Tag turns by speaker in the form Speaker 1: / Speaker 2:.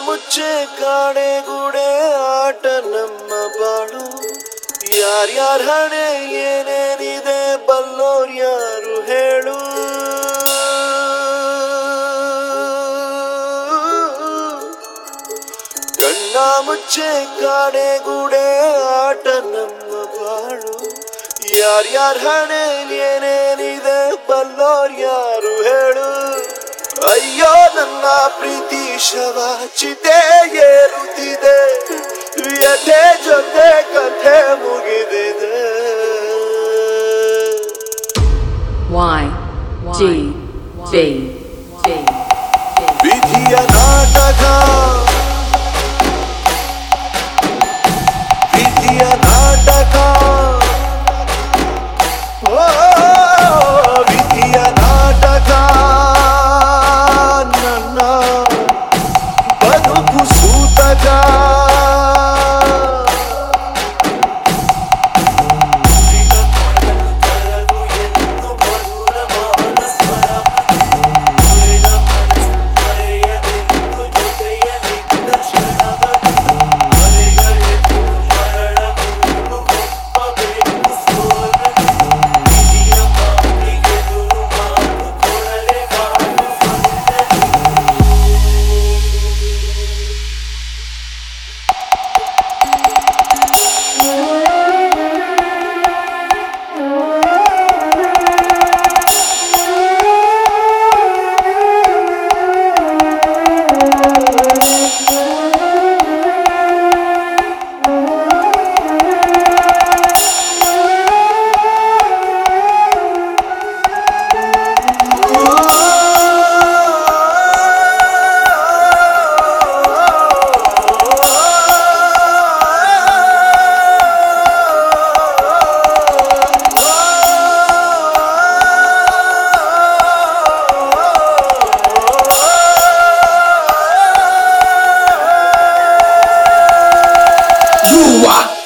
Speaker 1: ಮುಚ್ಚೆ ಕಾಡೆ ಗೂಡೆ ಆಟ ನಮ್ಮ ಬಾಳು ಯಾರ್ಯಾರ ಹಣೆ ಏನೇನಿದೆ ಬಲ್ಲೋರ್ ಯಾರು ಹೇಳು ಕಣ್ಣ ಮುಚ್ಚೆ ಕಾಡೆ ಗೂಡೆ ಆಟ ನಮ್ಮ ಬಾಳು ಯಾರ್ಯಾರ ಹಣೆ ಏನೇನಿದೆ ಬಲ್ಲೋರ್ ಯಾರು ಹೇಳು ಅಯ್ಯೋ ನನ್ನ ಪ್ರೀತಿ ಶವ ಚಿತೆ ಏರುತ್ತಿದೆ ವ್ಯಥೆ ಜೊತೆ ಕಥೆ ಮುಗಿದಿದೆ
Speaker 2: Y G B B
Speaker 1: ವಿಧಿಯ ನಾಟಕ ವಿಧಿಯ ನಾಟಕ ಓ, ವಿಧಿಯ ನಾಟಕ ನನ್ನ ಬದುಕು ಸೂತಕ
Speaker 3: Yua